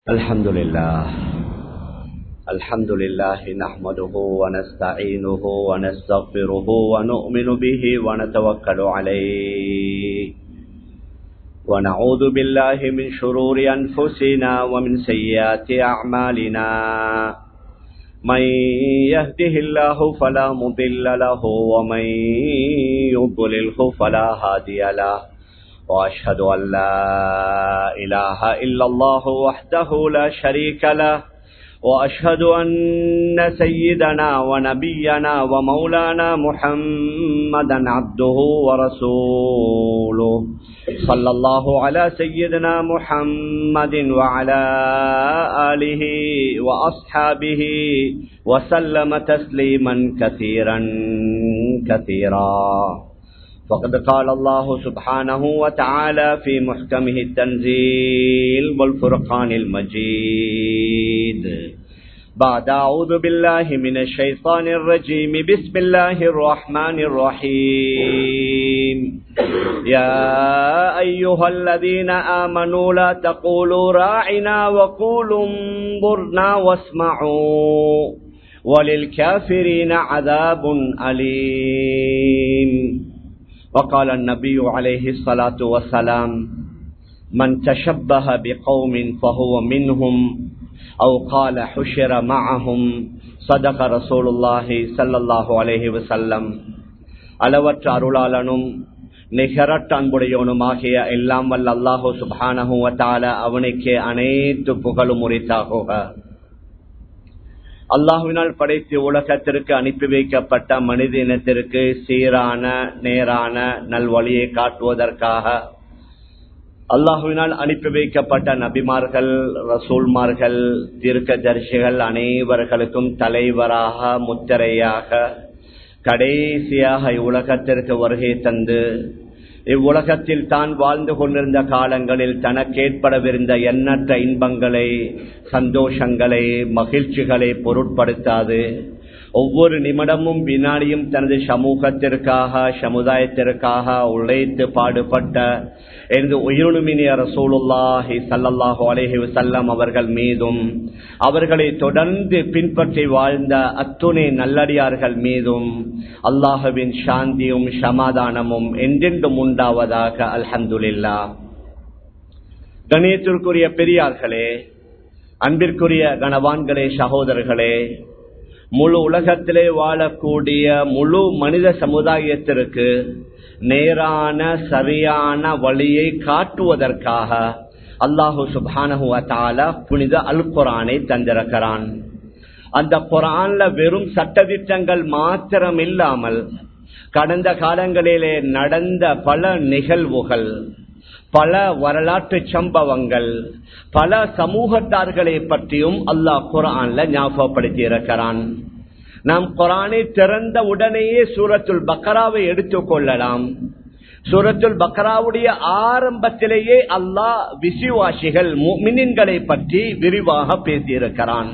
الحمد لله الحمد لله نحمده ونستعينه ونستغفره ونؤمن به ونتوكل عليه ونعوذ بالله من شرور أنفسنا ومن سيئات أعمالنا من يهده الله فلا مضل له ومن يضلله فلا هادي له وأشهد أن لا إله إلا الله وحده لا شريك له وأشهد أن سيدنا ونبينا ومولانا محمدا عبده ورسوله صلى الله على سيدنا محمد وعلى آله وأصحابه وسلم تسليما كثيرا كثيرا فقد قال الله سبحانه وتعالى في محكمه التنزيل والفرقان المجيد بعد أعوذ بالله من الشيطان الرجيم بسم الله الرحمن الرحيم يا أيها الذين آمنوا لا تقولوا راعنا وقولوا انظرنا واسمعوا وللكافرين عذاب أليم وقال النبي عليه الصلاة والسلام من تشبه بقوم فهو منهم أو قال حشر معهم صدق رسول الله صلى الله عليه وسلم அளவற்ற அருளாளனும் நிகரட்ட அன்புடையவனுமாகிய எல்லாம் வல்ல அல்லாஹு சுபானஹுவத்தால அவனுக்கு அனைத்து புகழும் உரித்தாகுக அல்லாஹுவினால் படைத்து உலகத்திற்கு அனுப்பி வைக்கப்பட்ட மனித இனத்திற்கு சீரான நேரான நல்வழியை காட்டுவதற்காக அல்லாஹுவினால் அனுப்பி வைக்கப்பட்ட நபிமார்கள் ரசூல்மார்கள் தீர்க்க தரிசிகள் அனைவர்களுக்கும் தலைவராக முத்திரையாக கடைசியாக இவ்வுலகத்திற்கு வருகை தந்து இவ்வுலகத்தில் தான் வாழ்ந்து கொண்டிருந்த காலங்களில் தனக்கு ஏற்படவிருந்த எண்ணற்ற இன்பங்களை சந்தோஷங்களை மகிழ்ச்சிகளை பொருட்படுத்தாது ஒவ்வொரு நிமிடமும் வினாடியும் தனது சமூகத்திற்காக சமுதாயத்திற்காக உழைத்து பாடுபட்ட எனது உயிருமினிய ரசூலுல்லாஹி சல்லல்லாஹு அலேஹி வசல்லம் அவர்கள் மீதும் அவர்களை தொடர்ந்து பின்பற்றி வாழ்ந்த அத்துணை நல்லடியார்கள் மீதும் அல்லாஹுவின் சாந்தியும் சமாதானமும் என்றென்றும் உண்டாவதாக அல்ஹந்துல்லா கணேத்திற்குரிய பெரியார்களே அன்பிற்குரிய கணவான்களே சகோதரர்களே முழு உலகத்திலே வாழக்கூடிய முழு மனித சமுதாயத்திற்கு நேரான சரியான வழியை காட்டுவதற்காக அல்லாஹு சுபானஹுவத்தால புனித அல் குரானை தந்திருக்கிறான் அந்த குரான்ல வெறும் சட்டதிட்டங்கள் மாத்திரம் இல்லாமல் கடந்த காலங்களிலே நடந்த பல நிகழ்வுகள் பல வரலாற்று சம்பவங்கள் பல சமூகத்தார்களை பற்றியும் அல்லாஹ் குரான்ல ஞாபகப்படுத்தி இருக்கிறான் நாம் குரானை திறந்த உடனேயே சூரத்துல் பக்கராவை எடுத்துக்கொள்ளலாம் சூரத்துல் பக்கராவுடைய ஆரம்பத்திலேயே அல்லாஹ் விசுவாசிகள் மினின்களை பற்றி விரிவாக பேசியிருக்கிறான்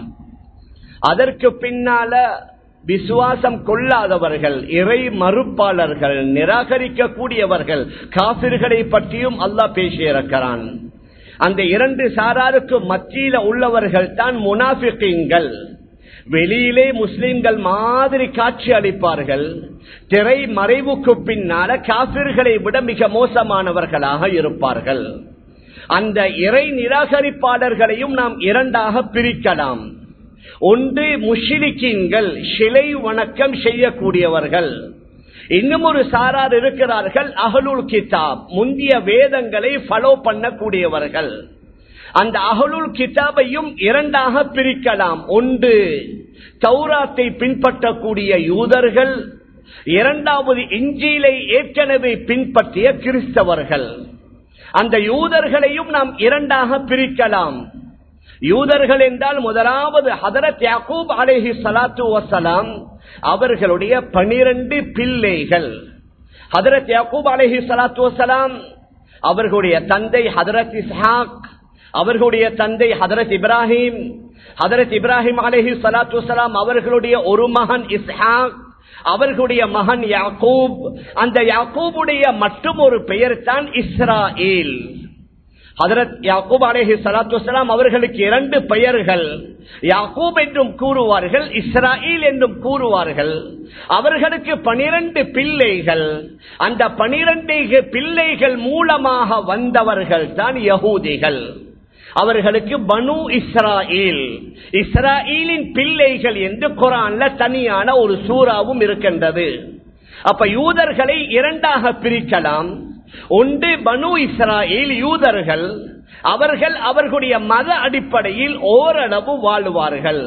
அதற்கு பின்னால விசுவாசம் கொள்ளாதவர்கள் இறை மறுப்பாளர்கள் நிராகரிக்கக்கூடியவர்கள் காபிர்களை பற்றியும் அல்லாஹ் பேசியிருக்கிறான் அந்த இரண்டு சாராருக்கு மத்தியில உள்ளவர்கள் தான் முனாபிக்கீங்கள் வெளியிலே முஸ்லிம்கள் மாதிரி காட்சி அளிப்பார்கள் திரை மறைவுக்கு பின்னால காபிர்களை விட மிக மோசமானவர்களாக இருப்பார்கள் அந்த இறை நிராகரிப்பாளர்களையும் நாம் இரண்டாக பிரிக்கலாம் ஒன்று முஷிலிக்கின்கள் சிலை வணக்கம் செய்யக்கூடியவர்கள் இன்னும் ஒரு சாரார் இருக்கிறார்கள் அகலுல் கிதாப் முந்திய வேதங்களை ஃபாலோ பண்ணக்கூடியவர்கள் அந்த அகலுல் கிதாபையும் இரண்டாக பிரிக்கலாம் ஒன்று தௌராத்தை பின்பற்றக்கூடிய யூதர்கள் இரண்டாவது இஞ்சியிலை ஏற்கனவே பின்பற்றிய கிறிஸ்தவர்கள் அந்த யூதர்களையும் நாம் இரண்டாக பிரிக்கலாம் யூதர்கள் என்றால் முதலாவது ஹதரத் யாக்கூப் அலேஹி சலாத்து வசலாம் அவர்களுடைய பனிரெண்டு பிள்ளைகள் ஹதரத் யாக்கூப் அலேஹி சலாத்து வசலாம் அவர்களுடைய தந்தை ஹதரத் இஸ்ஹாக் அவர்களுடைய தந்தை ஹதரத் இப்ராஹிம் ஹதரத் இப்ராஹிம் அலேஹி சலாத்து வசலாம் அவர்களுடைய ஒரு மகன் இஸ்ஹாக் அவர்களுடைய மகன் யாக்கூப் அந்த யாக்கூபுடைய மற்றும் ஒரு பெயர் தான் இஸ்ராயில் ஹதரத் யாக்கூப் அலேஹி சலாத்து வலாம் அவர்களுக்கு இரண்டு பெயர்கள் யாக்கூப் என்றும் கூறுவார்கள் இஸ்ராயில் என்றும் கூறுவார்கள் அவர்களுக்கு பனிரெண்டு பிள்ளைகள் அந்த பனிரெண்டு பிள்ளைகள் மூலமாக வந்தவர்கள் தான் யகூதிகள் அவர்களுக்கு பனு இஸ்ராயில் இஸ்ராயிலின் பிள்ளைகள் என்று குரான்ல தனியான ஒரு சூறாவும் இருக்கின்றது அப்ப யூதர்களை இரண்டாக பிரிக்கலாம் ஒன்று பனு இஸ்ராயில் யூதர்கள் அவர்கள் அவர்களுடைய மத அடிப்படையில் ஓரளவு வாழ்வார்கள்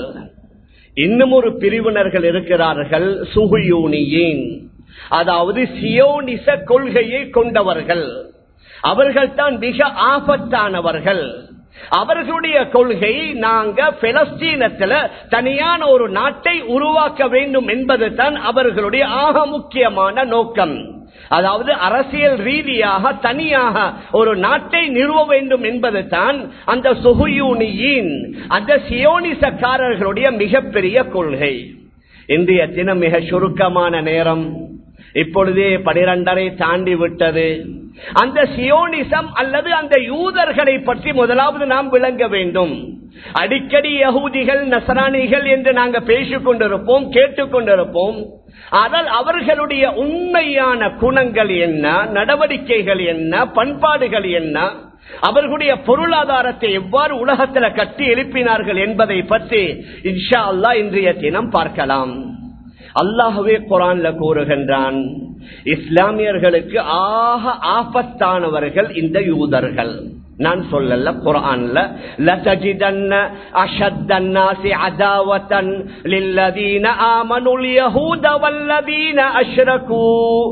இன்னும் ஒரு பிரிவினர்கள் இருக்கிறார்கள் சுகுயூனியின் அதாவது சியோனிச கொள்கையை கொண்டவர்கள் அவர்கள் தான் மிக ஆபத்தானவர்கள் அவர்களுடைய கொள்கை நாங்க பெலஸ்தீனத்துல தனியான ஒரு நாட்டை உருவாக்க வேண்டும் என்பது தான் அவர்களுடைய ஆக முக்கியமான நோக்கம் அதாவது அரசியல் ரீதியாக தனியாக ஒரு நாட்டை நிறுவ வேண்டும் என்பது தான் அந்த சுகுயூனியின் அந்த சியோனிசக்காரர்களுடைய மிகப்பெரிய கொள்கை இன்றைய தினம் மிக சுருக்கமான நேரம் இப்பொழுதே பனிரெண்டரை தாண்டி விட்டது அந்த சியோனிசம் அல்லது அந்த யூதர்களை பற்றி முதலாவது நாம் விளங்க வேண்டும் அடிக்கடி யகூதிகள் நசராணிகள் என்று நாங்கள் பேசிக் கொண்டிருப்போம் கேட்டுக்கொண்டிருப்போம் ஆனால் அவர்களுடைய உண்மையான குணங்கள் என்ன நடவடிக்கைகள் என்ன பண்பாடுகள் என்ன அவர்களுடைய பொருளாதாரத்தை எவ்வாறு உலகத்தில் கட்டி எழுப்பினார்கள் என்பதை பற்றி இன்ஷா அல்லா இன்றைய தினம் பார்க்கலாம் அல்லாஹவே குரான்ல கூறுகின்றான் இஸ்லாமியர்களுக்கு ஆக ஆபத்தானவர்கள் இந்த யூதர்கள் நான் சொல்லல குரான்ல லதஜிதன்ன அஷத்தன்னாசி அதாவத்தன் லில்லதீன ஆமனுல் யஹூத வல்லதீன அஷ்ரகு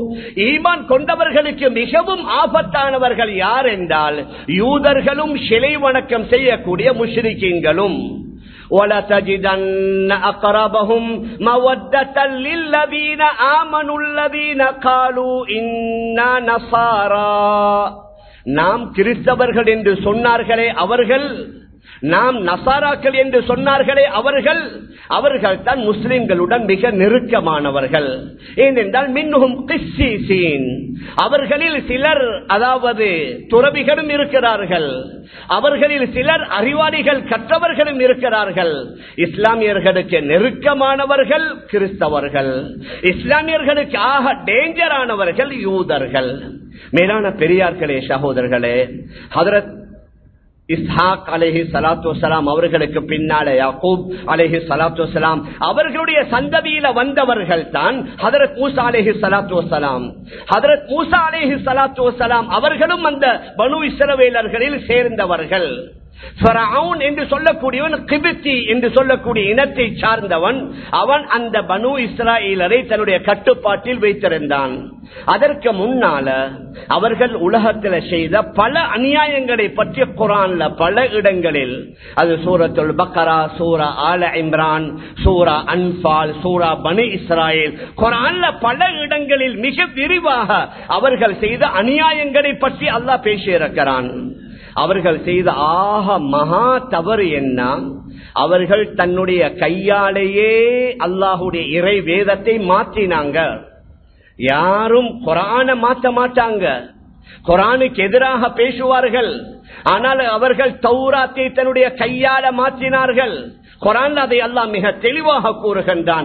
ஈமான் கொண்டவர்களுக்கு மிகவும் ஆபத்தானவர்கள் யார் என்றால் யூதர்களும் சிலை வணக்கம் செய்யக்கூடிய முஷ்ரிக்கீன்களும் ولتجدن أقربهم مودة للذين آمنوا الذين قالوا إنا نصارى நாம் கிறிஸ்தவர்கள் என்று சொன்னார்களே அவர்கள் நாம் நசாராக்கள் என்று சொன்னார்களே அவர்கள் அவர்கள் தான் முஸ்லிம்களுடன் மிக நெருக்கமானவர்கள் ஏனென்றால் மின்னும் கிஸ்ஸீசீன் அவர்களில் சிலர் அதாவது துறவிகளும் இருக்கிறார்கள் அவர்களில் சிலர் அறிவாளிகள் கற்றவர்களும் இருக்கிறார்கள் இஸ்லாமியர்களுக்கு நெருக்கமானவர்கள் கிறிஸ்தவர்கள் இஸ்லாமியர்களுக்கு ஆக டேஞ்சரானவர்கள் யூதர்கள் மேலான பெரியார்களே சகோதரர்களே ஹதரத் இஸ்ஹாக் அலஹி சலாத்து வலாம் அவர்களுக்கு பின்னால யாக்கூப் அலஹி சலாத்து வலாம் அவர்களுடைய சந்ததியில வந்தவர்கள் தான் ஹதரத் மூசா அலஹி சலாத்து வலாம் ஹதரத் மூசா அலஹி சலாத்து வலாம் அவர்களும் அந்த பனு இஸ்ரவேலர்களில் சேர்ந்தவர்கள் என்று சொல்லக்கூடியவன் கிபித்தி என்று சொல்லக்கூடிய இனத்தை சார்ந்தவன் அவன் அந்த பனு இஸ்ராயலரை தன்னுடைய கட்டுப்பாட்டில் வைத்திருந்தான் அதற்கு முன்னால அவர்கள் உலகத்தில் செய்த பல அநியாயங்களை பற்றிய குரான்ல பல இடங்களில் அது சூரத்துல் பக்கரா சூரா ஆல இம்ரான் சூரா அன்பால் சூரா பனு இஸ்ராயல் குரான்ல பல இடங்களில் மிக விரிவாக அவர்கள் செய்த அநியாயங்களை பற்றி அல்லாஹ் பேசியிருக்கிறான் அவர்கள் செய்த ஆக மகா தவறு என்ன அவர்கள் தன்னுடைய கையாலேயே அல்லாஹுடைய இறை வேதத்தை மாற்றினாங்க யாரும் குரான மாற்ற மாட்டாங்க குரானுக்கு எதிராக பேசுவார்கள் ஆனால் அவர்கள் தௌராத்தை தன்னுடைய கையால மாற்றினார்கள் குரான் அதை எல்லாம் மிக தெளிவாக கூறுகின்றான்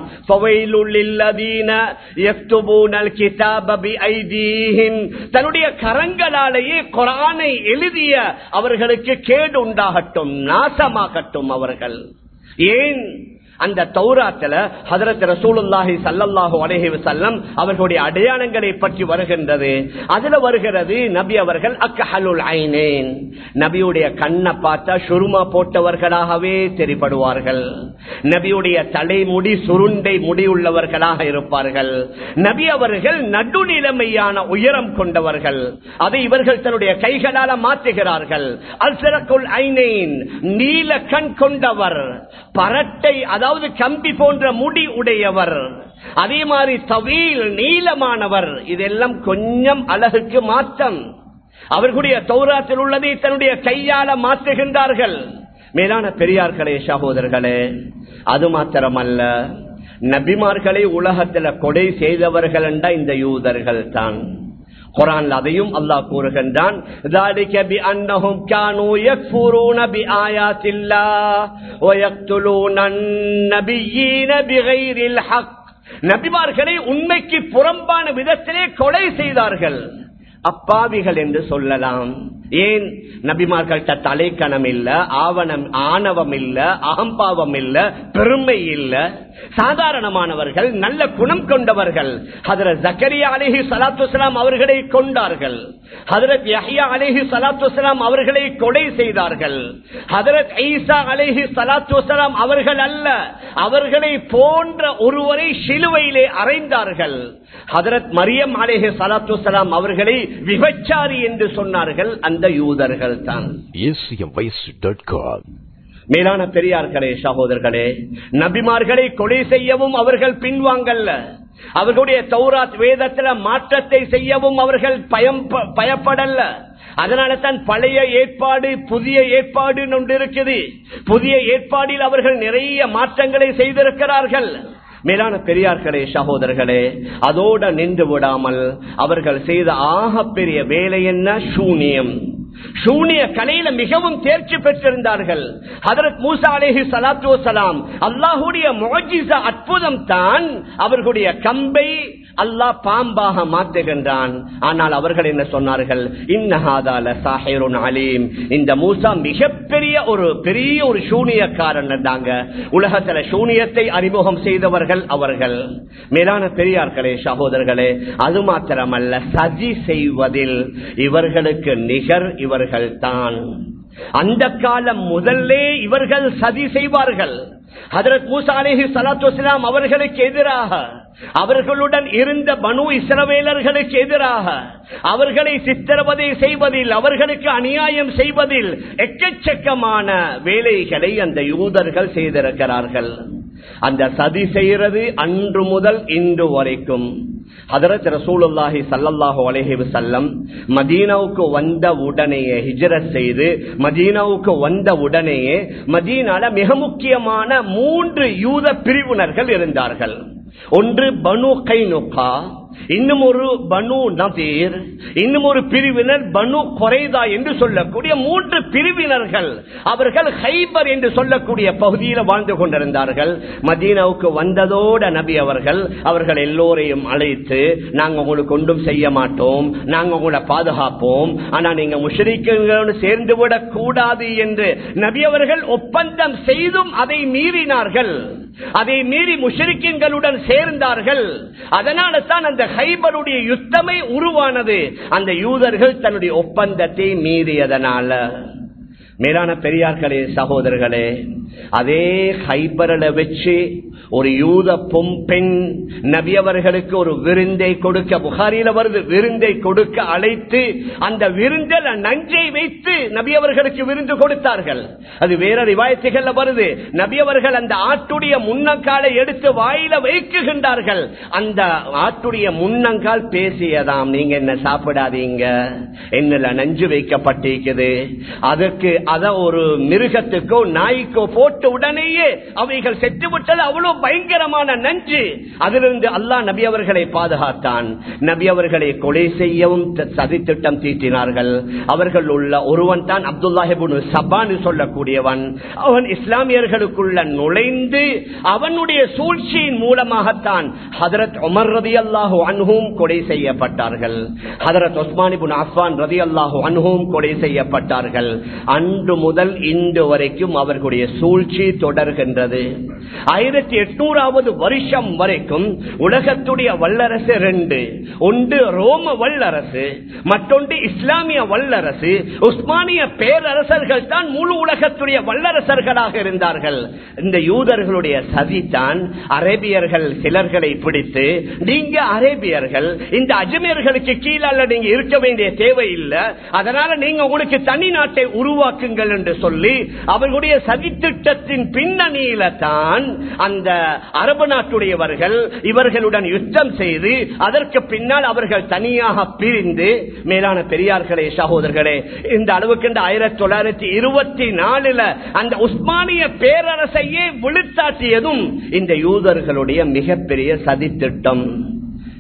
தன்னுடைய கரங்களாலேயே குரானை எழுதிய அவர்களுக்கு கேடு உண்டாகட்டும் நாசமாகட்டும் அவர்கள் ஏன் அந்த தௌராத்துல ஹதரத் ரசூலுல்லாஹி சல்லல்லாஹு அலைஹி வஸல்லம் அவர்களுடைய அடையாளங்களை பற்றி வருகின்றது அதுல வருகிறது நபி அவர்கள் அக்கஹலுல் ஐனேன் நபியுடைய கண்ணை பார்த்தா சுருமா போட்டவர்களாகவே தெரிபடுவார்கள் நபியுடைய தலைமுடி சுருண்டை முடியுள்ளவர்களாக இருப்பார்கள் நபி அவர்கள் நடுநிலைமையான உயரம் கொண்டவர்கள் அதை இவர்கள் தன்னுடைய கைகளால மாற்றுகிறார்கள் அல்சரக்குல் ஐனேன் நீல கண் கொண்டவர் பரட்டை அதாவது கம்பி போன்ற முடி உடையவர் அதே மாதிரி தவீல் நீளமானவர் இதெல்லாம் கொஞ்சம் அழகுக்கு மாற்றம் அவர்களுடைய தௌராத்தில் உள்ளதை தன்னுடைய கையால மாற்றுகின்றார்கள் மேலான பெரியார்களே சகோதரர்களே அது மாத்திரமல்ல நபிமார்களை உலகத்தில் கொடை செய்தவர்கள் என்ற இந்த யூதர்கள் தான் குரான் அதையும் அல்லாஹ் கூறுகின்றான் ذَلِكَ بِأَنَّهُمْ كَانُوا يَكْفُرُونَ بِآيَاتِ اللَّهِ وَيَقْتُلُونَ النَّبِيِّينَ بِغَيْرِ الْحَقِّ நபிமார்களை உண்மைக்கு புறம்பான விதத்திலே கொலை செய்தார்கள் அப்பாவிகள் என்று சொல்லலாம் ஏன் நபிமார்கள்ட்ட தலைக்கணம் இல்ல ஆவணம் ஆணவம் இல்ல அகம்பாவம் இல்ல பெருமை இல்ல சாதாரணமானவர்கள் நல்ல குணம் கொண்டவர்கள் ஹதரத் ஜக்கரியா அலிஹி சலாத்து அவர்களை கொண்டார்கள் ஹதரத் யஹ்யா அலிஹி சலாத்து அவர்களை கொலை செய்தார்கள் ஹதரத் ஈசா அலிஹி சலாத்து அவர்கள் அல்ல அவர்களை போன்ற ஒருவரை சிலுவையிலே அறைந்தார்கள் ஹதரத் மரியம் அலேஹி சலாத்து அவர்களை விபச்சாரி என்று சொன்னார்கள் அந்த யூதர்கள் தான் acmvoice.com மேலான பெரியார்களே சகோதரர்களே நபிமார்களை கொலை செய்யவும் அவர்கள் பின்வாங்கல்ல அவர்களுடைய தௌராத் வேதத்துல மாற்றத்தை செய்யவும் அவர்கள் பயம் பயப்படல்ல அதனால தான் பழைய ஏற்பாடு புதிய ஏற்பாடு ஒன்று இருக்குது புதிய ஏற்பாடில் அவர்கள் நிறைய மாற்றங்களை செய்திருக்கிறார்கள் மேலான பெரியார்களே சகோதரர்களே அதோட நின்று விடாமல் அவர்கள் செய்த ஆக பெரிய வேலை என்ன சூனியம் சூனிய கலையில மிகவும் தேர்ச்சி பெற்றிருந்தார்கள் ஹதரத் மூசா அலேஹி சலாத்து வசலாம் அல்லாஹுடைய மோஜிச அற்புதம் தான் அவர்களுடைய கம்பை அல்லாஹ் பாம்பாக மாற்றுகின்றான் ஆனால் அவர்கள் என்ன சொன்னார்கள் இன்னஹாதால சாஹிருன் அலீம் இந்த மூசா மிகப்பெரிய ஒரு பெரிய ஒரு சூனியக்காரன் இருந்தாங்க உலகத்துல சூனியத்தை அறிமுகம் செய்தவர்கள் அவர்கள் மேலான பெரியார்களே சகோதரர்களே அது மாத்திரமல்ல சதி செய்வதில் இவர்களுக்கு நிகர் இவர்கள் தான் அந்த காலம் முதல்லே இவர்கள் சதி செய்வார்கள் ஹதரத் மூசா அலேஹி சலாத்து வலாம் அவர்களுக்கு எதிராக அவர்களுடன் இருந்த பனு இஸ்ரவேலர்களுக்கு எதிராக அவர்களை சித்திரவதை செய்வதில் அவர்களுக்கு அநியாயம் செய்வதில் எக்கச்சக்கமான வேலைகளை அந்த யூதர்கள் செய்திருக்கிறார்கள் அந்த சதி செய்கிறது அன்று முதல் இன்று வரைக்கும் ஹதரத் ரசூலுல்லாஹி சல்லல்லாஹு அலைஹி வஸல்லம் மதீனாவுக்கு வந்த உடனேயே ஹிஜ்ரத் செய்து மதீனாவுக்கு வந்த உடனேயே மதீனால மிக முக்கியமான மூன்று யூத பிரிவினர்கள் இருந்தார்கள் ஒன்று பனு கைனுகா இன்னும் ஒரு பனு நதீர் இன்னும் ஒரு பிரிவினர் பனு கொரைதா என்று சொல்லக்கூடிய மூன்று பிரிவினர்கள் அவர்கள் ஹைபர் என்று சொல்லக்கூடிய பகுதியில் வாழ்ந்து கொண்டிருந்தார்கள் மதீனாவுக்கு வந்ததோட நபி அவர்கள் அவர்கள் எல்லோரையும் அழைத்து நாங்க உங்களுக்கு ஒன்றும் செய்ய மாட்டோம் நாங்க உங்களை பாதுகாப்போம் ஆனா நீங்க முஷரிக்கங்களோடு சேர்ந்து விடக் கூடாது என்று நபி அவர்கள் ஒப்பந்தம் செய்தும் அதை மீறினார்கள் அதை மீறி முஷரிக்கின்களுடன் சேர்ந்தார்கள் அதனால தான் அந்த ஹைபருடைய யுத்தமே உருவானது அந்த யூதர்கள் தன்னுடைய ஒப்பந்தத்தை மீறியதனால மேலான பெரியார்களே சகோதரர்களே அதே ஹைபரில் வச்சு ஒரு யூத பொம் பெண் நபியவர்களுக்கு ஒரு விருந்தை கொடுக்க புகாரில வருது விருந்தை கொடுக்க அழைத்து அந்த விருந்தில் நஞ்சை வைத்து நபியவர்களுக்கு விருந்து கொடுத்தார்கள் அது வேற ரிவாயத்துகள்ல வருது நபியவர்கள் அந்த ஆட்டுடைய முன்னங்காலை எடுத்து வாயில வைக்குகின்றார்கள் அந்த ஆட்டுடைய முன்னங்கால் பேசியதாம் நீங்க என்ன சாப்பிடாதீங்க என்னல நஞ்சு வைக்கப்பட்டிருக்குது அதற்கு அத ஒரு மிருகத்துக்கோ நாய்க்கோ போட்டு உடனேயே அவைகள் செத்து விட்டது அவ்வளவு பயங்கரமான நஞ்சு அதிலிருந்து அல்லாஹ் நபி அவர்களை பாதுகாத்தான் நபி அவர்களை கொலை செய்யவும் சதித்திட்டம் தீட்டினார்கள் அவர்கள் உள்ள ஒருவன் தான் அப்துல்லாஹிபுன் சபான்னு சொல்லக்கூடியவன் அவன் இஸ்லாமியர்களுக்குள்ள நுழைந்து அவனுடைய சூழ்ச்சியின் மூலமாகத்தான் ஹதரத் உமர் ரதி அல்லாஹு அன்ஹூம் கொலை செய்யப்பட்டார்கள் ஹதரத் உஸ்மானிபுன் அஃபான் ரதி அல்லாஹு அன்ஹூம் கொலை செய்யப்பட்டார்கள் அன்று முதல் இன்று வரைக்கும் அவர்களுடைய சூழ்ச்சி தொடர்கின்றது ஆயிரத்தி எட்நூறாவது வருஷம் வரைக்கும் உலகத்துடைய வல்லரசு ரெண்டு ஒன்று ரோம வல்லரசு மற்றொன்று இஸ்லாமிய வல்லரசு உஸ்மானிய பேரரசர்கள் தான் முழு உலகத்துடைய வல்லரசர்களாக இருந்தார்கள் இந்த யூதர்களுடைய சதிதான் அரேபியர்கள் சிலர்களை பிடித்து நீங்க அரேபியர்கள் இந்த அஜ்மீர்களுக்கு கீழால நீங்க இருக்க வேண்டிய தேவை இல்லை அதனால நீங்க உங்களுக்கு தனி நாட்டை உருவாக்குங்கள் என்று சொல்லி அவர்களுடைய சதித்திட்டத்தின் பின்னணியில தான் அந்த அரபு நாட்டுடையவர்கள் இவர்களுடன் யுத்தம் செய்து அதற்கு பின்னால் அவர்கள் தனியாக பிரிந்து மேலான பெரியார்களே சகோதரர்களே இந்த அளவுக்கு இந்த ஆயிரத்தி தொள்ளாயிரத்தி இருபத்தி நாலுல அந்த உஸ்மானிய பேரரசையே விழுத்தாட்டியதும் இந்த யூதர்களுடைய மிகப்பெரிய சதித்திட்டம்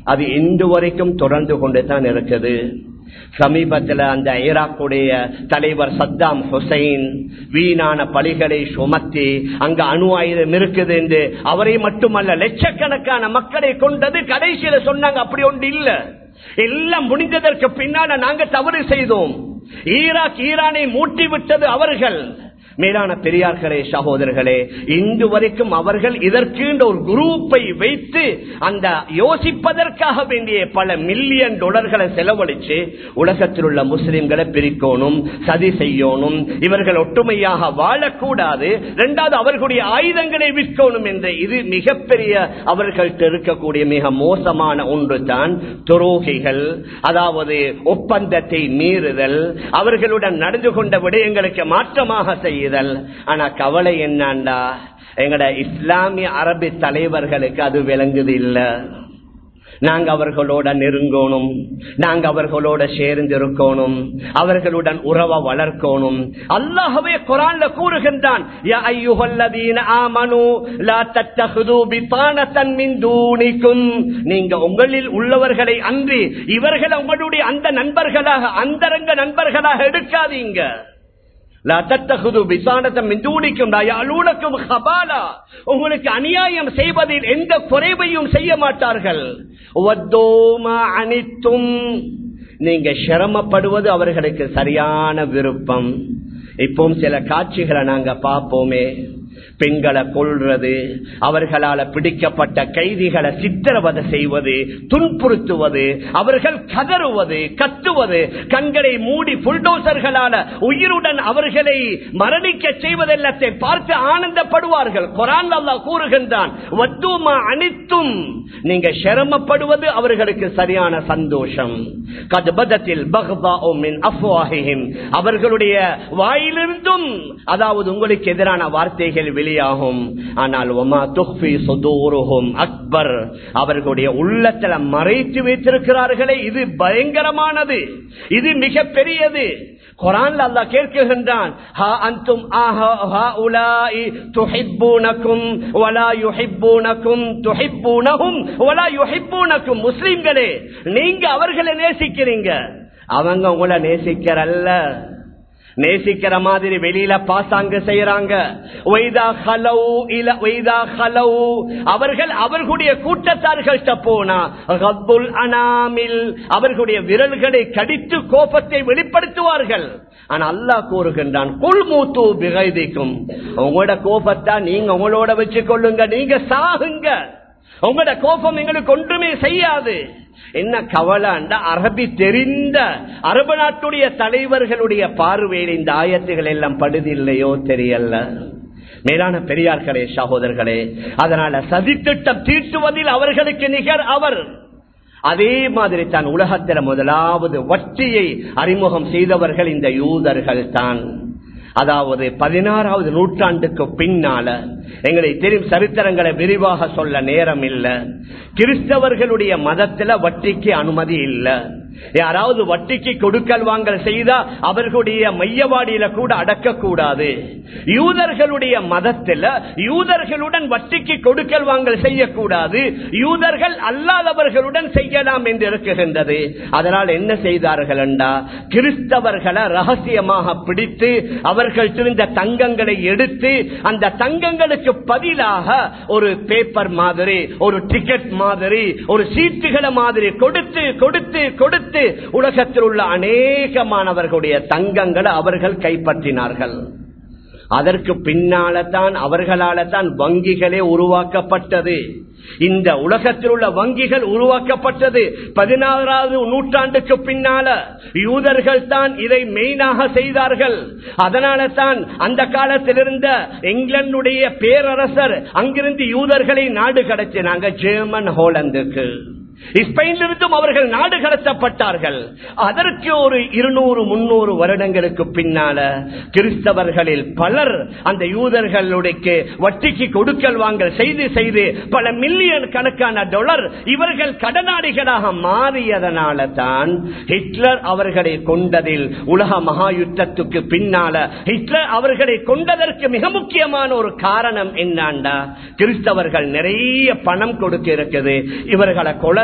அது இன்று வரைக்கும் தொடர்ந்து கொண்டு தான் இருக்குது சமீபத்தில் அந்த ஈராக்குடைய தலைவர் சத்தாம் ஹுசைன் வீணான பலிகளை சுமத்தி அங்க அணு ஆயுதம் இருக்குது என்று அவரை மட்டுமல்ல லட்சக்கணக்கான மக்களை கொண்டது கடைசியில சொன்னாங்க அப்படி ஒன்று இல்ல எல்லாம் முடிந்ததற்கு பின்னால நாங்க தவறு செய்தோம் ஈராக் ஈரானை மூட்டி விட்டது அவர்கள் மேலான பெரியார்களே சகோதரர்களே இன்று வரைக்கும் அவர்கள் இதற்கு ஒரு குரூப்பை வைத்து அந்த யோசிப்பதற்காக வேண்டிய பல மில்லியன் டாலர்களை செலவழிச்சு உலகத்தில் உள்ள முஸ்லிம்களை பிரிக்கணும் சதி செய்யணும் இவர்கள் ஒற்றுமையாக வாழக்கூடாது இரண்டாவது அவர்களுடைய ஆயுதங்களை விற்கணும் என்ற இது மிகப்பெரிய அவர்கள்ட்ட இருக்கக்கூடிய மிக மோசமான ஒன்று தான் துரோகிகள் அதாவது ஒப்பந்தத்தை மீறுதல் அவர்களுடன் நடந்து கொண்ட விடயங்களுக்கு மாற்றமாக செய்ய செய்தல் ஆனா கவலை என்னண்டா எங்கட இஸ்லாமிய அரபி தலைவர்களுக்கு அது விளங்குது இல்ல நாங்க அவர்களோட நெருங்கணும் நாங்க அவர்களோட சேர்ந்து இருக்கணும் அவர்களுடன் உறவை வளர்க்கணும் அல்லாஹவே குரான்ல கூறுகின்றான் நீங்க உங்களில் உள்ளவர்களை அன்றி இவர்கள் உங்களுடைய அந்த நண்பர்களாக அந்தரங்க நண்பர்களாக எடுக்காதீங்க உங்களுக்கு அநியாயம் செய்வதில் எந்த குறைவையும் செய்ய மாட்டார்கள் அனைத்தும் நீங்க சிரமப்படுவது அவர்களுக்கு சரியான விருப்பம் இப்பவும் சில காட்சிகளை நாங்க பார்ப்போமே பெண்களை கொள்றது அவர்களால பிடிக்கப்பட்ட கைதிகளை சித்திரவதை செய்வது துன்புறுத்துவது அவர்கள் கதறுவது கத்துவது கண்களை மூடி புல்டோசர்களால உயிருடன் அவர்களை மரணிக்க செய்வதெல்லாத்தை பார்த்து ஆனந்தப்படுவார்கள் குரான் அல்லா கூறுகின்றான் அனைத்தும் நீங்க சிரமப்படுவது அவர்களுக்கு சரியான சந்தோஷம் கதுபதத்தில் அவர்களுடைய வாயிலிருந்தும் அதாவது உங்களுக்கு எதிரான வார்த்தைகள் வெளியாகும் ஆனால் அக்பர் அவர்களுடைய உள்ளத்துல மறைத்து வைத்திருக்கிறார்களே இது பயங்கரமானது இது மிக பெரியது குரான் அல்லா கேட்கின்றான் முஸ்லிம்களே நீங்க அவர்களை நேசிக்கிறீங்க அவங்க உங்களை நேசிக்கிறல்ல நேசிக்கிற மாதிரி வெளியில பாசாங்க செய்யறாங்க அவர்கள் அவர்களுடைய கூட்டத்தார்கள்ட்ட போனா அனாமில் அவர்களுடைய விரல்களை கடித்து கோபத்தை வெளிப்படுத்துவார்கள் ஆனா அல்லாஹ் கூறுகின்றான் குள் மூத்து பிகைதிக்கும் உங்களோட கோபத்தை நீங்க உங்களோட வச்சு கொள்ளுங்க நீங்க சாகுங்க உங்களோட கோபம் எங்களுக்கு ஒன்றுமே செய்யாது என்ன கவலைண்டா அரபி தெரிந்த அரபு நாட்டுடைய தலைவர்களுடைய பார்வையில் இந்த ஆயத்துகள் எல்லாம் படுதில்லையோ தெரியல மேலான பெரியார்களே சகோதரர்களே அதனால சதித்திட்டம் தீட்டுவதில் அவர்களுக்கு நிகர் அவர் அதே மாதிரி தான் உலகத்தில் முதலாவது வட்டியை அறிமுகம் செய்தவர்கள் இந்த யூதர்கள் தான் அதாவது பதினாறாவது நூற்றாண்டுக்கு பின்னால எங்களை தெரியும் சரித்திரங்களை விரிவாக சொல்ல நேரம் இல்ல கிறிஸ்தவர்களுடைய மதத்துல வட்டிக்கு அனுமதி இல்ல யாராவது வட்டிக்கு கொடுக்கல் வாங்கல் செய்தா அவர்களுடைய மையவாடியில கூட அடக்க கூடாது யூதர்களுடைய மதத்துல யூதர்களுடன் வட்டிக்கு கொடுக்கல் வாங்கல் செய்யக்கூடாது யூதர்கள் அல்லாதவர்களுடன் செய்யலாம் என்று இருக்குகின்றது அதனால் என்ன செய்தார்கள் என்றா கிறிஸ்தவர்களை ரகசியமாக பிடித்து அவர்கள் இருந்த தங்கங்களை எடுத்து அந்த தங்கங்களுக்கு பதிலாக ஒரு பேப்பர் மாதிரி ஒரு டிக்கெட் மாதிரி ஒரு சீட்டுகளை மாதிரி கொடுத்து கொடுத்து கொடுத்து உலகத்தில் உள்ள அநேகமானவர்களுடைய தங்கங்களை அவர்கள் கைப்பற்றினார்கள் அதற்கு பின்னால தான் அவர்களால தான் வங்கிகளே உருவாக்கப்பட்டது இந்த உலகத்தில் உள்ள வங்கிகள் உருவாக்கப்பட்டது பதினாறாவது நூற்றாண்டுக்கு பின்னால யூதர்கள் தான் இதை மெயினாக செய்தார்கள் அதனால தான் அந்த காலத்தில் இருந்த இங்கிலாந்துடைய பேரரசர் அங்கிருந்து யூதர்களை நாடு கடத்தினாங்க ஜெர்மன் ஹோலந்துக்கு ஸ்பெயினிலிருந்தும் அவர்கள் நாடு கடத்தப்பட்டார்கள் அதற்கு ஒரு இருநூறு முன்னூறு வருடங்களுக்கு பின்னால கிறிஸ்தவர்களில் பலர் அந்த யூதர்களுடைய வட்டிக்கு கொடுக்கல் வாங்கல் செய்து செய்து பல மில்லியன் கணக்கான டாலர் இவர்கள் கடனாளிகளாக மாறியதனால தான் ஹிட்லர் அவர்களை கொண்டதில் உலக மகா யுத்தத்துக்கு பின்னால ஹிட்லர் அவர்களை கொண்டதற்கு மிக முக்கியமான ஒரு காரணம் என்னாண்டா கிறிஸ்தவர்கள் நிறைய பணம் கொடுக்க இருக்குது இவர்களை கொலை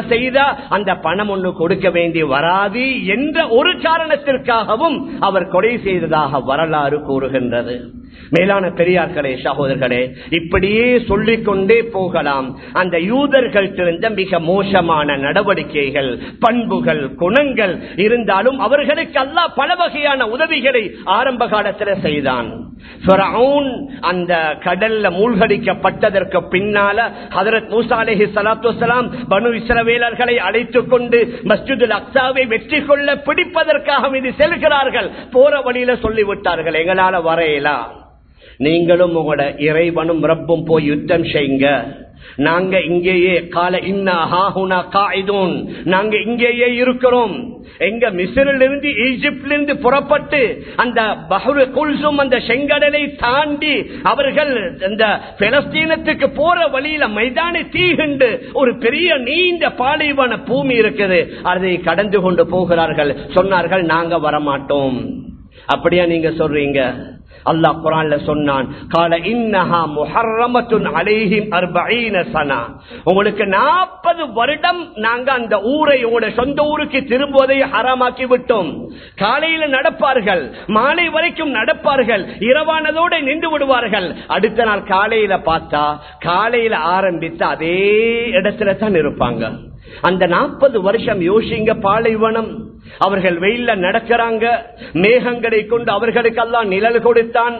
செய்தா அந்த பணம் ஒன்று கொடுக்க வேண்டி வராது என்ற ஒரு காரணத்திற்காகவும் அவர் கொலை செய்ததாக வரலாறு கூறுகின்றது மேலான பெரியார்களே சகோதரர்களே இப்படியே சொல்லிக் கொண்டே போகலாம் அந்த யூதர்கள் இருந்த மிக மோசமான நடவடிக்கைகள் பண்புகள் குணங்கள் இருந்தாலும் அவர்களுக்கு அல்லா பல வகையான உதவிகளை ஆரம்ப காலத்தில் செய்தான் அந்த கடல்ல மூழ்கடிக்கப்பட்டதற்கு பின்னால ஹதரத் மூசா அலஹி சலாத்து வலாம் பனு இஸ்ரவேலர்களை அழைத்துக் கொண்டு மஸ்ஜிதுல் அக்சாவை வெற்றி கொள்ள பிடிப்பதற்காக இது செல்கிறார்கள் போற வழியில சொல்லிவிட்டார்கள் எங்களால வரையலாம் நீங்களும் உங்களோட இறைவனும் ரப்பும் போய் யுத்தம் செய்யுங்க நாங்க இங்கேயே கால இன்னா காயிதூன் நாங்க இங்கேயே இருக்கிறோம் எங்க மிசிறில் இருந்து ஈஜிப்டில் இருந்து புறப்பட்டு அந்த பஹ்ரு குல்சும் அந்த செங்கடலை தாண்டி அவர்கள் அந்த பெலஸ்தீனத்துக்கு போற வழியில மைதான தீகண்டு ஒரு பெரிய நீண்ட பாலைவன பூமி இருக்குது அதை கடந்து கொண்டு போகிறார்கள் சொன்னார்கள் நாங்க வரமாட்டோம் அப்படியா நீங்க சொல்றீங்க அல்லாஹ் குரான்ல சொன்னான் கால இன்னஹா முஹர்ரமத்துன் அலைஹிம் அர்பஈன சனா உங்களுக்கு நாற்பது வருடம் நாங்க அந்த ஊரை உங்களோட சொந்த ஊருக்கு திரும்புவதை ஹராமாக்கி விட்டோம் காலையில நடப்பார்கள் மாலை வரைக்கும் நடப்பார்கள் இரவானதோடு நின்று விடுவார்கள் அடுத்த நாள் காலையில பார்த்தா காலையில ஆரம்பித்து அதே இடத்துல தான் இருப்பாங்க அந்த நாற்பது வருஷம் யோசிங்க பாலைவனம் அவர்கள் வெயில்ல நடக்கிறாங்க மேகங்களை கொண்டு அவர்களுக்கு எல்லாம் நிழல் கொடுத்தான்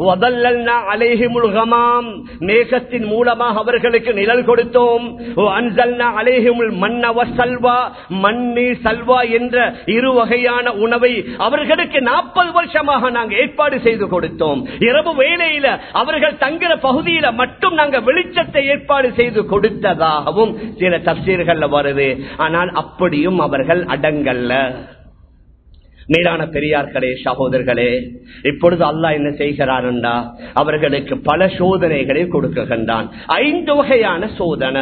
மேகத்தின் மூலமாக அவர்களுக்கு நிழல் கொடுத்தோம் சல்வா மண்ணி சல்வா என்ற இரு வகையான உணவை அவர்களுக்கு நாற்பது வருஷமாக நாங்கள் ஏற்பாடு செய்து கொடுத்தோம் இரவு வேளையில அவர்கள் தங்குற பகுதியில மட்டும் நாங்கள் வெளிச்சத்தை ஏற்பாடு செய்து கொடுத்ததாகவும் சில தப்சீர்கள் வருது ஆனால் அப்படியும் அவர்கள் அடங்கல்ல மேலான பெரியார்களே சகோதரர்களே இப்பொழுது அல்லாஹ் என்ன செய்கிறார் அவர்களுக்கு பல சோதனைகளை கொடுக்குகின்றான் ஐந்து வகையான சோதனை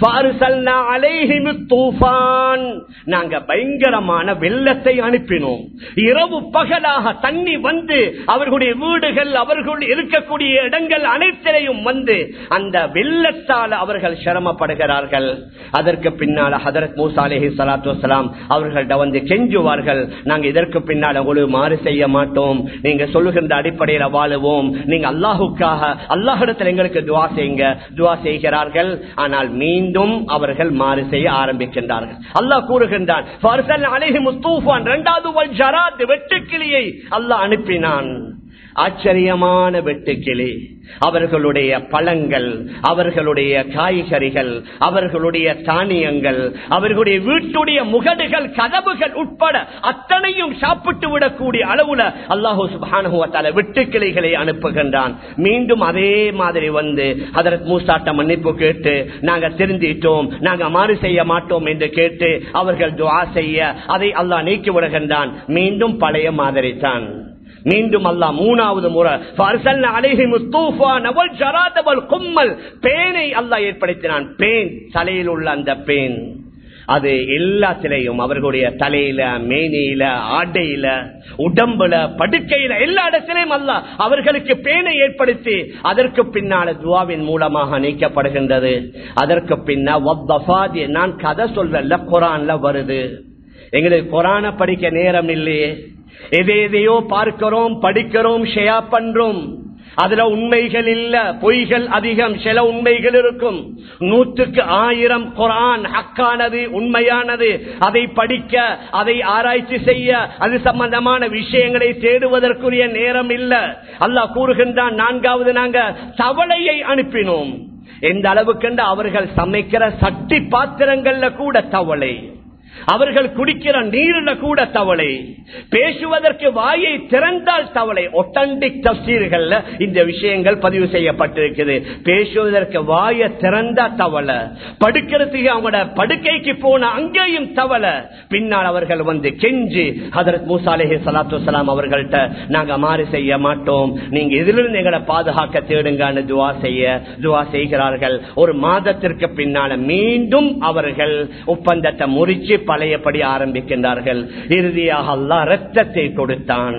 நாங்க பயங்கரமான வெள்ளத்தை அனுப்பினோம் இரவு பகலாக தண்ணி வந்து அவர்களுடைய வீடுகள் அவர்கள் இருக்கக்கூடிய இடங்கள் அனைத்திலையும் வந்து அந்த வெள்ளத்தால் அவர்கள் சிரமப்படுகிறார்கள் அதற்கு பின்னால் ஹதரத் மூசா அலேஹி சலாத்து வலாம் அவர்கள்ட்ட வந்து கெஞ்சுவார்கள் நாங்க இதற்கு அதற்கு பின்னால் உங்களுக்கு மாறு செய்ய மாட்டோம் நீங்க சொல்லுகின்ற அடிப்படையில வாழுவோம் நீங்க அல்லாஹுக்காக அல்லாஹிடத்தில் எங்களுக்கு துவா செய்யுங்க துவா செய்கிறார்கள் ஆனால் மீண்டும் அவர்கள் மாறு செய்ய ஆரம்பிக்கின்றார்கள் அல்லாஹ் கூறுகின்றான் இரண்டாவது வெட்டுக்கிளியை அல்லாஹ் அனுப்பினான் ஆச்சரியமான வெட்டுக்கிளி அவர்களுடைய பழங்கள் அவர்களுடைய காய்கறிகள் அவர்களுடைய தானியங்கள் அவர்களுடைய வீட்டுடைய முகடுகள் கதவுகள் உட்பட அத்தனையும் சாப்பிட்டு விடக்கூடிய அளவுல அல்லாஹூ சுபானுவத்தால வெட்டுக்கிளைகளை அனுப்புகின்றான் மீண்டும் அதே மாதிரி வந்து அதற்கு மூசாட்ட மன்னிப்பு கேட்டு நாங்க திருந்திட்டோம் நாங்க மாறு செய்ய மாட்டோம் என்று கேட்டு அவர்கள் துவா செய்ய அதை அல்லாஹ் நீக்கி விடுகின்றான் மீண்டும் பழைய மாதிரி தான் மீண்டும் அல்லா மூணாவது முறை பேனை அல்லா ஏற்படுத்தினான் பேன் தலையில் உள்ள அந்த பேன் அது எல்லாத்திலையும் அவர்களுடைய தலையில மேனியில ஆடையில உடம்புல படுக்கையில எல்லா இடத்திலையும் அல்ல அவர்களுக்கு பேனை ஏற்படுத்தி அதற்கு பின்னால துவாவின் மூலமாக நீக்கப்படுகின்றது அதற்கு பின்னா நான் கதை சொல்லல குரான்ல வருது எங்களுக்கு குரான படிக்க நேரம் இல்லையே எதை எதையோ பார்க்கிறோம் படிக்கிறோம் ஷெயா பண்றோம் அதுல உண்மைகள் இல்ல பொய்கள் அதிகம் சில உண்மைகள் இருக்கும் நூற்றுக்கு ஆயிரம் குரான் ஹக்கானது உண்மையானது அதை படிக்க அதை ஆராய்ச்சி செய்ய அது சம்பந்தமான விஷயங்களை தேடுவதற்குரிய நேரம் இல்ல அல்லாஹ் கூறுகின்றான் நான்காவது நாங்க தவளையை அனுப்பினோம் எந்த அளவுக்கு அவர்கள் சமைக்கிற சட்டி பாத்திரங்கள்ல கூட தவளை அவர்கள் குடிக்கிற நீரில கூட தவளை பேசுவதற்கு வாயை திறந்தால் தவளை ஒட்டண்டிக் தப்சீர்கள்ல இந்த விஷயங்கள் பதிவு செய்யப்பட்டிருக்குது பேசுவதற்கு வாயை திறந்தா தவளை படுக்கிறதுக்கு அவங்களோட படுக்கைக்கு போன அங்கேயும் தவளை பின்னால் அவர்கள் வந்து கெஞ்சி ஹதரத் மூசாலேஹி சலாத்து வலாம் அவர்கள்ட்ட நாங்க மாறு செய்ய மாட்டோம் நீங்க இதிலிருந்து எங்களை பாதுகாக்க தேடுங்கன்னு துவா செய்ய துவா செய்கிறார்கள் ஒரு மாதத்திற்கு பின்னால மீண்டும் அவர்கள் ஒப்பந்தத்தை முறிச்சு பழையபடி ஆரம்பிக்கின்றார்கள் இறுதியாக அல்லா ரத்தத்தை கொடுத்தான்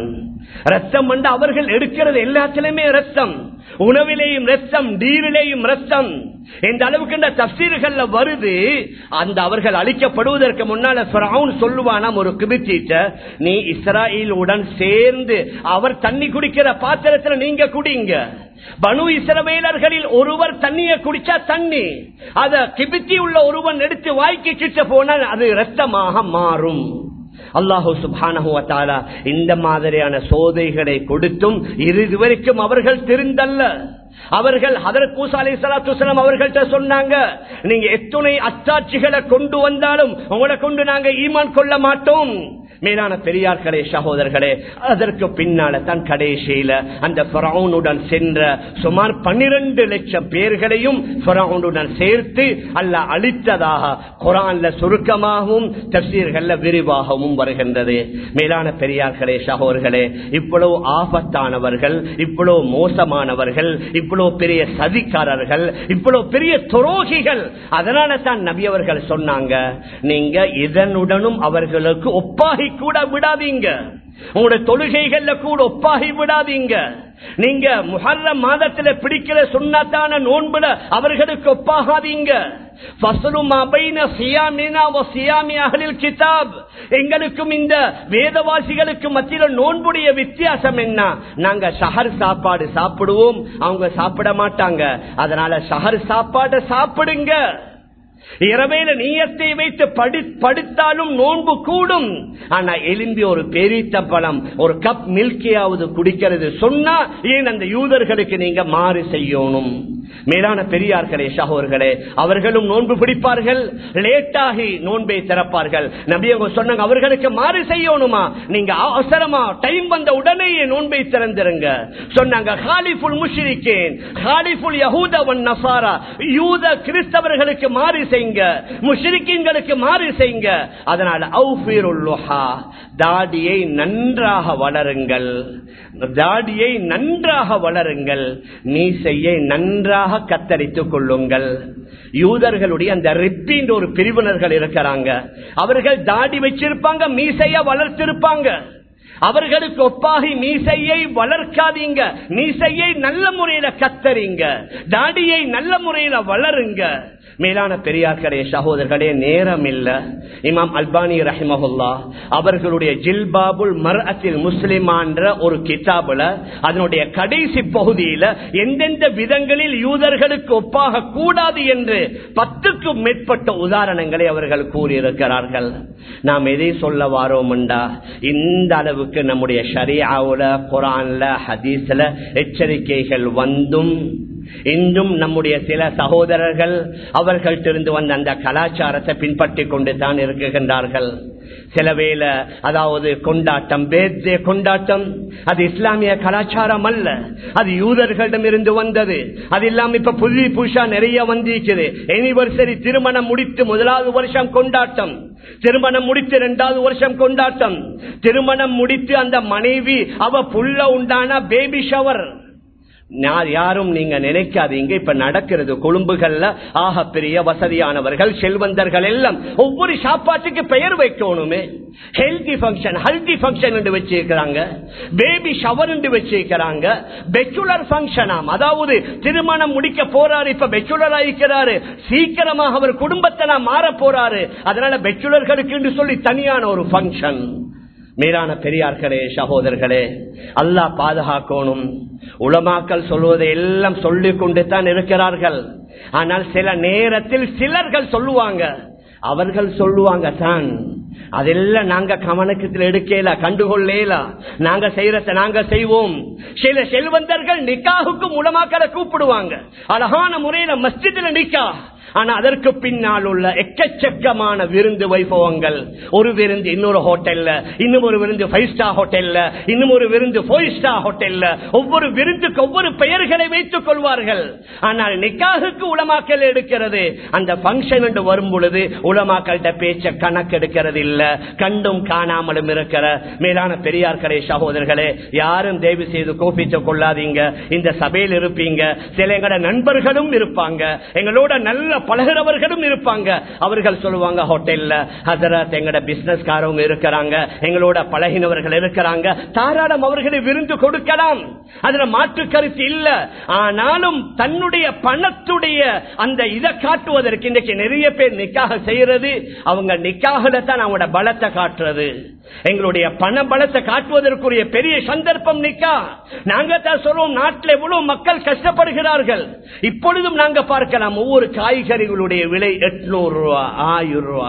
ரத்தம் வந்து அவர்கள் எடுக்கிறது எல்லாத்திலுமே ரத்தம் உணவிலேயும் ரத்தம் நீரிலேயும் ரத்தம் இந்த அளவுக்கு இந்த தப்சீர்கள்ல வருது அந்த அவர்கள் அழிக்கப்படுவதற்கு முன்னால பிரவுன் சொல்லுவானாம் ஒரு கிபித்தீட்ட நீ இஸ்ராயலுடன் சேர்ந்து அவர் தண்ணி குடிக்கிற பாத்திரத்துல நீங்க குடிங்க பனு இஸ்ரவேலர்களில் ஒருவர் தண்ணியை குடிச்சா தண்ணி அத கிபித்தி உள்ள ஒருவன் எடுத்து வாய்க்கு கிட்ட போனால் அது ரத்தமாக மாறும் அல்லாஹூ சுபானஹுவத்தாலா இந்த மாதிரியான சோதைகளை கொடுத்தும் இறுதி வரைக்கும் அவர்கள் திருந்தல்ல அவர்கள் ஹதரத் மூசா அலி சலாத்து அவர்கள்ட்ட சொன்னாங்க நீங்க எத்துணை அத்தாட்சிகளை கொண்டு வந்தாலும் உங்களை கொண்டு நாங்க ஈமான் கொள்ள மாட்டோம் மேலான பெரியார்களே சகோதரர்களே அதற்கு பின்னால தான் கடைசியில அந்த பிரவுனுடன் சென்ற சுமார் பன்னிரண்டு லட்சம் பேர்களையும் பிரவுனுடன் சேர்த்து அல்ல அளித்ததாக குரான்ல சுருக்கமாகவும் தப்சீர்கள்ல விரிவாகவும் வருகின்றது மேலான பெரியார்களே சகோதரர்களே இவ்வளவு ஆபத்தானவர்கள் இவ்வளவு மோசமானவர்கள் இவ்வளவு பெரிய சதிக்காரர்கள் இவ்வளவு பெரிய துரோகிகள் அதனால தான் நபி அவர்கள் சொன்னாங்க நீங்க இதனுடனும் அவர்களுக்கு ஒப்பாகி கூட விடாதீங்க உங்களுடைய தொழுகைகள்ல கூட ஒப்பாகி விடாதீங்க நீங்க முஹர்ர மாதத்துல பிடிக்கிற சுண்ணத்தான நோன்புல அவர்களுக்கு ஒப்பாகாதீங்க எங்களுக்கும் இந்த வேதவாசிகளுக்கு மத்தியில் நோன்புடைய வித்தியாசம் என்ன நாங்க ஷஹர் சாப்பாடு சாப்பிடுவோம் அவங்க சாப்பிட மாட்டாங்க அதனால ஷஹர் சாப்பாடு சாப்பிடுங்க இரவேல நீயத்தை வைத்து படுத்தாலும் நோன்பு கூடும் ஆனா எலும்பி ஒரு பெரித்த பழம் ஒரு கப் மில்கியாவது குடிக்கிறது சொன்னா ஏன் அந்த யூதர்களுக்கு நீங்க மாறு செய்யணும் மேலான பெரியார்களே சகோர்களே அவர்களும் நோன்பு பிடிப்பார்கள் லேட்டாகி நோன்பை திறப்பார்கள் நபியவங்க சொன்னாங்க அவர்களுக்கு மாறு செய்யணுமா நீங்க அவசரமா டைம் வந்த உடனேயே நோன்பை திறந்துருங்க சொன்னாங்க ஹாலிஃபுல் முஷிரிக்கேன் ஹாலிஃபுல் யஹூதவன் நசாரா யூத கிறிஸ்தவர்களுக்கு மாறு செய்யுங்க முஷிரிக்கின்களுக்கு மாறு செய்யுங்க அதனால அவுஃபீருல்லுஹா தாடியை நன்றாக வளருங்கள் தாடியை நன்றாக வளருங்கள் மீசையை நன்றாக கத்தரித்துக் கொள்ளுங்கள் யூதர்களுடைய அந்த ரிப்பின் ஒரு பிரிவினர்கள் இருக்கிறாங்க அவர்கள் தாடி வச்சிருப்பாங்க மீசைய வளர்த்திருப்பாங்க அவர்களுக்கு ஒப்பாகி மீசையை வளர்க்காதீங்க மீசையை நல்ல முறையில கத்தறிங்க தாடியை நல்ல முறையில வளருங்க மேலான பெரியார்களே சகோதரர்களே நேரம் இல்ல இமாம் அல்பானி ரஹிமஹுல்லா அவர்களுடைய ஜில்பாபுல் மர்அத்தில் முஸ்லிமான்ற ஒரு கிதாபுல அதனுடைய கடைசி பகுதியில எந்தெந்த விதங்களில் யூதர்களுக்கு ஒப்பாக கூடாது என்று பத்துக்கும் மேற்பட்ட உதாரணங்களை அவர்கள் கூறியிருக்கிறார்கள் நாம் எதை சொல்ல வாரோம்டா இந்த அளவுக்கு நம்முடைய ஷரியாவுல குரான்ல ஹதீஸ்ல எச்சரிக்கைகள் வந்தும் இன்றும் நம்முடைய சில சகோதரர்கள் அவர்கள்ட்டிருந்து வந்த அந்த கலாச்சாரத்தை பின்பற்றி கொண்டு தான் இருக்குகின்றார்கள் சில வேளை அதாவது கொண்டாட்டம் பேர்தே கொண்டாட்டம் அது இஸ்லாமிய கலாச்சாரம் அல்ல அது யூதர்களிடம் இருந்து வந்தது அது இல்லாம இப்ப புதிய புதுசா நிறைய வந்திருக்குது எனிவர்சரி திருமணம் முடித்து முதலாவது வருஷம் கொண்டாட்டம் திருமணம் முடித்து இரண்டாவது வருஷம் கொண்டாட்டம் திருமணம் முடித்து அந்த மனைவி அவ புள்ள உண்டான பேபி ஷவர் யாரும் நீங்க நினைக்காதீங்க இப்ப நடக்கிறது கொழும்புகள்ல ஆக பெரிய வசதியானவர்கள் செல்வந்தர்கள் எல்லாம் ஒவ்வொரு சாப்பாட்டுக்கு பெயர் வைக்கணுமே ஹெல்தி பங்கன் ஹெல்தி பங்கன் என்று வச்சிருக்கிறாங்க பேபி ஷவர் என்று வச்சிருக்கிறாங்க பெச்சுலர் பங்கனாம் அதாவது திருமணம் முடிக்க போறாரு இப்ப பெச்சுலர் ஆகிக்கிறாரு சீக்கிரமாக அவர் குடும்பத்தை மாற போறாரு அதனால பெச்சுலர்களுக்கு என்று சொல்லி தனியான ஒரு பங்கன் மேலான பெரியார்களே சகோதரர்களே அல்லாஹ் பாதுகாக்கணும் உலமாக்கள் சொல்வதை எல்லாம் சொல்லிக் கொண்டு தான் இருக்கிறார்கள் ஆனால் சில நேரத்தில் சிலர்கள் சொல்லுவாங்க அவர்கள் சொல்லுவாங்க தான் அதெல்லாம் நாங்க கவனக்கத்தில் எடுக்கல கண்டுகொள்ளல நாங்க செய்யறத நாங்க செய்வோம் சில செல்வந்தர்கள் நிக்காவுக்கு உலமாக்களை கூப்பிடுவாங்க அழகான முறையில மஸ்ஜிதில் நிக்கா ஆனா அதற்கு பின்னால் உள்ள எக்கச்சக்கமான விருந்து வைபவங்கள் ஒரு விருந்து இன்னொரு ஹோட்டல்ல இன்னும் ஒரு விருந்து ஃபைவ் ஸ்டார் ஹோட்டல்ல இன்னும் ஒரு விருந்து ஃபோர் ஸ்டார் ஹோட்டல்ல ஒவ்வொரு விருந்துக்கு ஒவ்வொரு பெயர்களை வைத்துக் கொள்வார்கள் ஆனால் நிக்காகுக்கு உலமாக்கல் எடுக்கிறது அந்த பங்கன் என்று வரும் பொழுது உலமாக்கள்கிட்ட பேச்ச கணக்கெடுக்கிறது இல்ல கண்டும் காணாமலும் இருக்கிற மேலான பெரியார்களே சகோதரர்களே யாரும் தயவு செய்து கோபித்துக் கொள்ளாதீங்க இந்த சபையில் இருப்பீங்க சில எங்களோட நண்பர்களும் இருப்பாங்க எங்களோட நல்ல பழகிறவர்களும் இருப்பாங்க அவர்கள் சொல்லுவாங்க ஹோட்டல்ல ஹசரத் எங்கட பிசினஸ் காரவங்க இருக்கிறாங்க எங்களோட பழகினவர்கள் இருக்கிறாங்க தாராளம் அவர்களை விருந்து கொடுக்கலாம் அதுல மாற்று கருத்து இல்ல ஆனாலும் தன்னுடைய பணத்துடைய அந்த இதை காட்டுவதற்கு இன்றைக்கு நிறைய பேர் நிக்காக செய்யறது அவங்க நிக்காகல தான் அவங்களோட பலத்தை காட்டுறது எங்களுடைய பண பலத்தை காட்டுவதற்குரிய பெரிய சந்தர்ப்பம் நிக்கா நாங்க தான் சொல்றோம் நாட்டில் எவ்வளவு மக்கள் கஷ்டப்படுகிறார்கள் இப்பொழுதும் நாங்க பார்க்கலாம் ஒவ்வொரு காய்கறிகளுடைய விலை எட்நூறு ரூபா ஆயிரம் ரூபா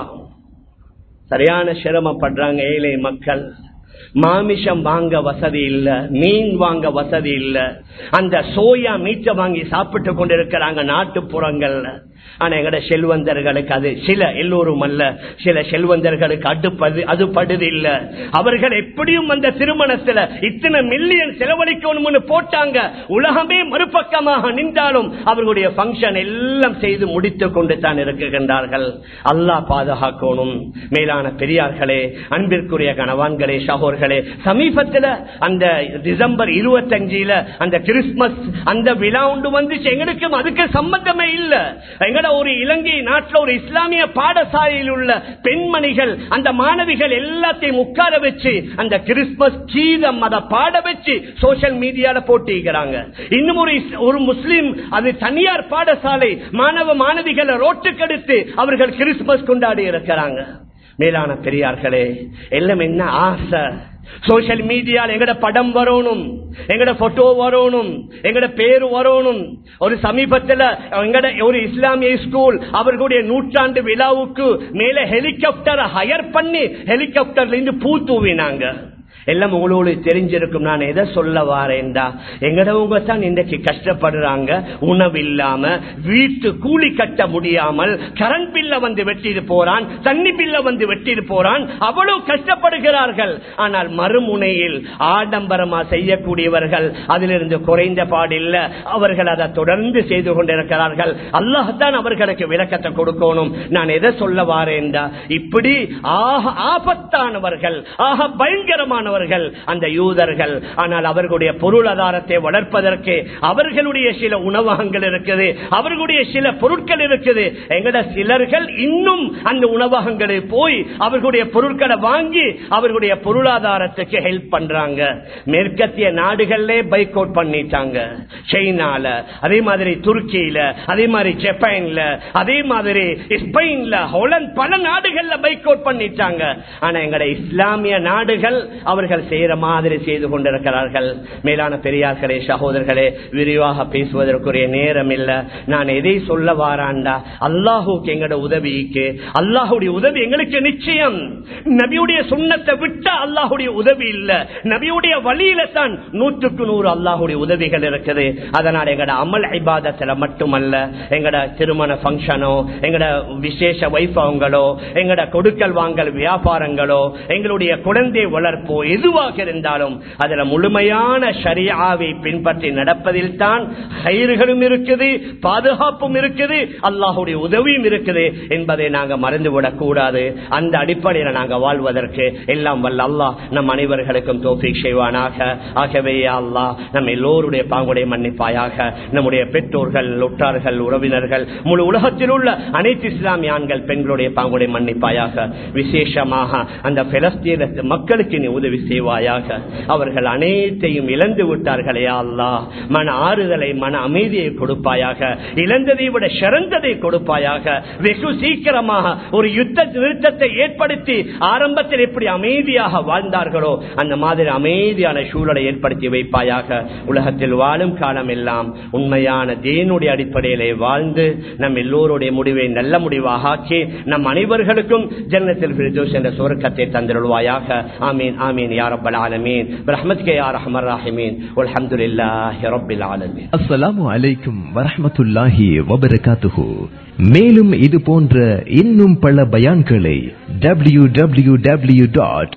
சரியான சிரமப்படுறாங்க ஏழை மக்கள் மாமிஷம் வாங்க வசதி இல்ல மீன் வாங்க வசதி இல்ல அந்த சோயா மீட்டை வாங்கி சாப்பிட்டு கொண்டிருக்கிறாங்க நாட்டுப்புறங்கள்ல ஆனா எங்கட செல்வந்தர்களுக்கு அது சில எல்லோரும் அல்ல சில செல்வந்தர்களுக்கு அடுப்பது அது படுது இல்ல அவர்கள் எப்படியும் அந்த திருமணத்துல இத்தனை மில்லியன் செலவழிக்கணும்னு போட்டாங்க உலகமே மறுபக்கமாக நின்றாலும் அவர்களுடைய பங்கன் எல்லாம் செய்து முடித்துக் கொண்டு தான் இருக்குகின்றார்கள் அல்லாஹ் பாதுகாக்கணும் மேலான பெரியார்களே அன்பிற்குரிய கணவான்களே சகோர்களே சமீபத்தில் அந்த டிசம்பர் இருபத்தஞ்சில அந்த கிறிஸ்துமஸ் அந்த விழா உண்டு வந்துச்சு எங்களுக்கும் அதுக்கு சம்பந்தமே இல்ல எங்கட ஒரு இலங்கை நாட்டில் ஒரு இஸ்லாமிய பாடசாலையில் உள்ள பெண்மணிகள் அந்த மாணவிகள் எல்லாத்தையும் உட்கார வச்சு அந்த கிறிஸ்துமஸ் கீதம் அதை பாட வச்சு சோசியல் மீடியால போட்டிக்கிறாங்க இன்னும் ஒரு இஸ்- ஒரு முஸ்லிம் அது தனியார் பாடசாலை மாணவ மாணவிகளை ரோட்டுக்கெடுத்து அவர்கள் கிறிஸ்துமஸ் கொண்டாடி இருக்கிறாங்க மேலான பெரியார்களே எல்லாம் என்ன ஆசை சோசியல் மீடியால எங்கட படம் வரணும் எங்கட போட்டோ வரணும் எங்கட பேரு வரணும் ஒரு சமீபத்துல எங்கட ஒரு இஸ்லாமிய ஸ்கூல் அவர்களுடைய நூற்றாண்டு விழாவுக்கு மேல ஹெலிகாப்டரை ஹயர் பண்ணி ஹெலிகாப்டர்ல இருந்து பூ தூவினாங்க எல்லாம் உங்களோடு தெரிஞ்சிருக்கும் நான் எதை சொல்ல வாரேன்டா எங்கடவங்க தான் இன்றைக்கு கஷ்டப்படுறாங்க உணவு இல்லாம வீட்டு கூலி கட்ட முடியாமல் கரண்ட் பில்ல வந்து வெட்டிட்டு போறான் தண்ணி பில்ல வந்து வெட்டிட்டு போறான் அவ்வளவு கஷ்டப்படுகிறார்கள் ஆனால் மறுமுனையில் ஆடம்பரமா செய்யக்கூடியவர்கள் அதிலிருந்து குறைந்த பாடில்ல அவர்கள் அதை தொடர்ந்து செய்து கொண்டிருக்கிறார்கள் அல்லாஹ்தான் அவர்களுக்கு விளக்கத்தை கொடுக்கணும் நான் எதை சொல்ல வாரேன்டா இப்படி ஆக ஆபத்தானவர்கள் ஆக பயங்கரமானவர்கள் அந்த யூதர்கள் ஆனால் அவர்களுடைய பொருளாதாரத்தை வளர்ப்பதற்கு அவர்களுடைய சில உணவகங்கள் இருக்குது அவர்களுடைய சில பொருட்கள் இருக்குது எங்கட சிலர்கள் இன்னும் அந்த உணவகங்களில் போய் அவர்களுடைய பொருட்களை வாங்கி அவர்களுடைய பொருளாதாரத்துக்கு ஹெல்ப் பண்றாங்க மேற்கத்திய நாடுகளிலே பைக் அவுட் பண்ணிட்டாங்க சைனால அதே மாதிரி துருக்கியில அதே மாதிரி ஜப்பான்ல அதே மாதிரி ஸ்பெயின்ல ஹோலந்து பல நாடுகள்ல பைக் அவுட் பண்ணிட்டாங்க ஆனா எங்கட இஸ்லாமிய நாடுகள் அவர்கள் செய்யற மாதிரி செய்து கொண்டிருக்கிறார்கள் மேலான பெரியார்களே சகோதரர்களே விரிவாக பேசுவதற்குரிய நேரம் இல்ல நான் எதை சொல்ல வாராண்டா அல்லாஹுக்கு எங்கட உதவிக்கு அல்லாஹுடைய உதவி எங்களுக்கு நிச்சயம் நபியுடைய சுண்ணத்தை விட்ட அல்லாஹுடைய உதவி இல்ல நபியுடைய வழியில தான் நூற்றுக்கு நூறு அல்லாஹுடைய உதவிகள் இருக்குது அதனால எங்கட அமல் ஐபாதத்துல மட்டுமல்ல எங்கட திருமண பங்கனோ எங்கட விசேஷ வைபவங்களோ எங்கட கொடுக்கல் வாங்கல் வியாபாரங்களோ எங்களுடைய குழந்தை வளர்ப்போ எதுவாக இருந்தாலும் அதுல முழுமையான ஷரியாவை பின்பற்றி நடப்பதில் தான் கயிறுகளும் இருக்குது பாதுகாப்பும் இருக்குது அல்லாஹுடைய உதவியும் இருக்குது என்பதை நாங்க மறந்துவிடக் கூடாது அந்த அடிப்படையில் நாங்க வாழ்வதற்கு எல்லாம் வல்ல அல்லாஹ் நம் அனைவர்களுக்கும் தோஃபிக் செய்வானாக ஆகவே யா அல்லாஹ் நம் எல்லோருடைய பாங்குடைய மன்னிப்பாயாக நம்முடைய பெற்றோர்கள் ஒற்றார்கள் உறவினர்கள் முழு உலகத்தில் உள்ள அனைத்து இஸ்லாமிய ஆண்கள் பெண்களுடைய பாங்குடைய மன்னிப்பாயாக விசேஷமாக அந்த பெலஸ்தீன மக்களுக்கு நீ உதவி செய்வாயாக அவர்கள் அனைத்தையும் இழந்து விட்டார்களே யா அல்லாஹ் மன ஆறுதலை மன அமைதியை கொடுப்பாயாக இழந்ததை விட சிறந்ததை கொடுப்பாயாக வெகு சீக்கிரமாக ஒரு யுத்த நிறுத்தத்தை ஏற்படுத்தி ஆரம்பத்தில் எப்படி அமைதியாக வாழ்ந்தார்களோ அந்த மாதிரி அமைதியான சூழலை ஏற்படுத்தி வைப்பாயாக உலகத்தில் வாழும் காலம் எல்லாம் உண்மையான தேனுடைய அடிப்படையிலே வாழ்ந்து நம் எல்லோருடைய முடிவை நல்ல முடிவாக ஆக்கி நம் அனைவர்களுக்கும் ஜன்னத்தில் ஃபிர்தௌஸ் என்ற சுவர்க்கத்தை தந்திருவாயாக ஆமீன் ஆமீன் யா ரப்பல் ஆலமீன் பிரஹ்மத்கே யா ரஹ்மர் ராஹிமீன் அல்ஹம்துலில்லாஹி ரப்பில் ஆலமீன் அஸ்ஸலாமு அலைக்கும் வரஹ்மத்துல்லாஹி வபரகாத்துஹு மேலும் இது போன்ற இன்னும் பல பயான்களை W W W dot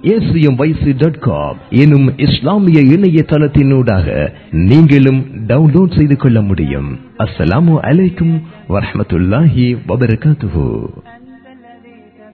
dot com எனும் இஸ்லாமிய இணையதளத்தினூடாக நீங்களும் டவுன்லோட் செய்து கொள்ள முடியும் அஸ்ஸலாமு அலைக்கும் வரஹ்மத்துல்லாஹி வபரகாத்துஹு